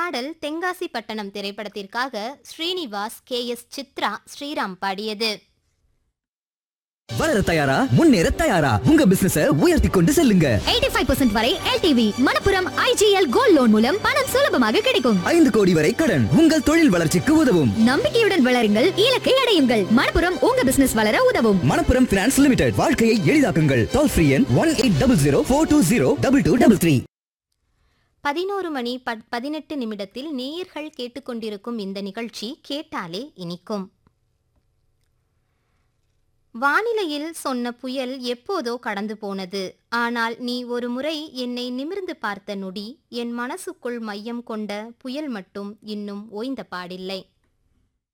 பாடல் தென்காசி பட்டணம் திரைப்படத்திற்காக Srinivas K S Chithra Sriram பாடியது வளர தயாரா முன்னேற தயாரா உங்க பிசினஸ உயர்த்தி கொண்டு செல்லுங்க 85% வரை LTV Manappuram IGL gold loan மூலம் பணம் சுலபமாக கிடைக்கும் ஐந்து கோடி வரை கடன் உங்கள் தொழில் வளர்ச்சிக்கு உதவும் நம்பிக்கையுடன் வளருங்கள் இலக்கை அடையுங்கள் மணப்புரம் உங்க பிசினஸ் வளர உதவும் மணப்புரம் பினான்ஸ் லிமிடெட் வாழ்க்கையை எளிதாக்குங்கள் டோல் ஃப்ரீ எண் one eight double zero four two zero double two double three பதினோரு மணி ப பதினெட்டு நிமிடத்தில் நேயர்கள் கேட்டுக்கொண்டிருக்கும் இந்த நிகழ்ச்சி கேட்டாலே இனிக்கும் வானிலையில் சொன்ன புயல் எப்போதோ கடந்து போனது ஆனால் நீ ஒரு முறை என்னை நிமிர்ந்து பார்த்த நொடி என் மனசுக்குள் மையம் கொண்ட புயல் மட்டும் இன்னும் ஓய்ந்த பாடில்லை